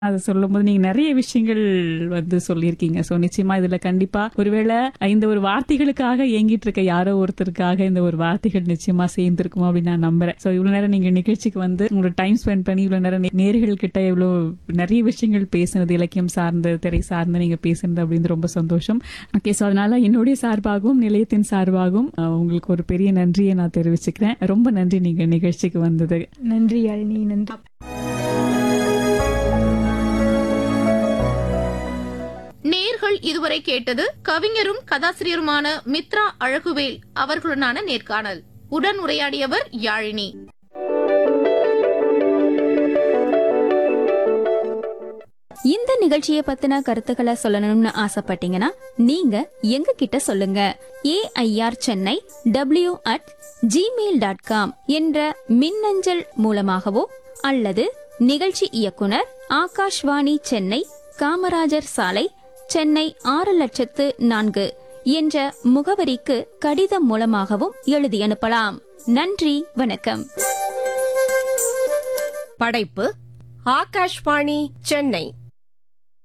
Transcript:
அதை சொல்லும்போது நீங்க நிறைய விஷயங்கள் வந்து சொல்லியிருக்கீங்க சோ நிச்சயமா இதுல கண்டிப்பா ஒருவேளை இந்த ஒரு வார்த்தைகளுக்காக ஏங்கிட்டு இருக்க யாரோ ஒருத்தருக்காக இந்த ஒரு வார்த்தைகள் நிச்சயமா சேர்ந்திருக்கும் அப்படின்னு நான் நம்புறேன் சோ இவ்வளவு நேரம் நீங்க நிகழ்ச்சிக்கு வந்து உங்களோட டைம் ஸ்பெண்ட் பண்ணி இவ்வளவு நேரம் நே- நேர்கள் கிட்ட இவ்வளவு நிறைய விஷயங்கள் பேசுனது இலக்கியம் சார்ந்து திரை சார்ந்து நீங்க பேசுனது அப்படின்னு ரொம்ப சந்தோஷம் ஓகே சோ அதனால என்னுடைய சார்பாகவும் நிலையத்தின் சார்பாகவும் அஹ், உங்களுக்கு ஒரு பெரிய நன்றியை நான் தெரிவிச்சுக்கிறேன் ரொம்ப நன்றி நீங்க நிகழ்ச்சிக்கு வந்தது நன்றி யாழினி நன்றி நேர்கள் இதுவரை கேட்டது கவிஞரும் கதாசிரியருமான மித்ரா அழகுவேல் அவர்களுடனான நேர்காணல் உடன் உரையாடியவர் யாழினி இந்த நிகழ்ச்சியை பத்தின கருத்துக்களை சொல்லணும்னு ஆசைப்பட்டீங்கன்னா நீங்க எங்க கிட்ட சொல்லுங்க AIR Chennai W at Gmail dot com என்ற மின்னஞ்சல் மூலமாகவோ அல்லது நிகழ்ச்சி இயக்குனர் ஆகாஷ்வாணி சென்னை காமராஜர் சாலை சென்னை ஆறு லட்சத்து நான்கு என்ற முகவரிக்கு கடிதம் மூலமாகவும் எழுதி அனுப்பலாம் நன்றி வணக்கம் படைப்பு ஆகாஷ்வாணி சென்னை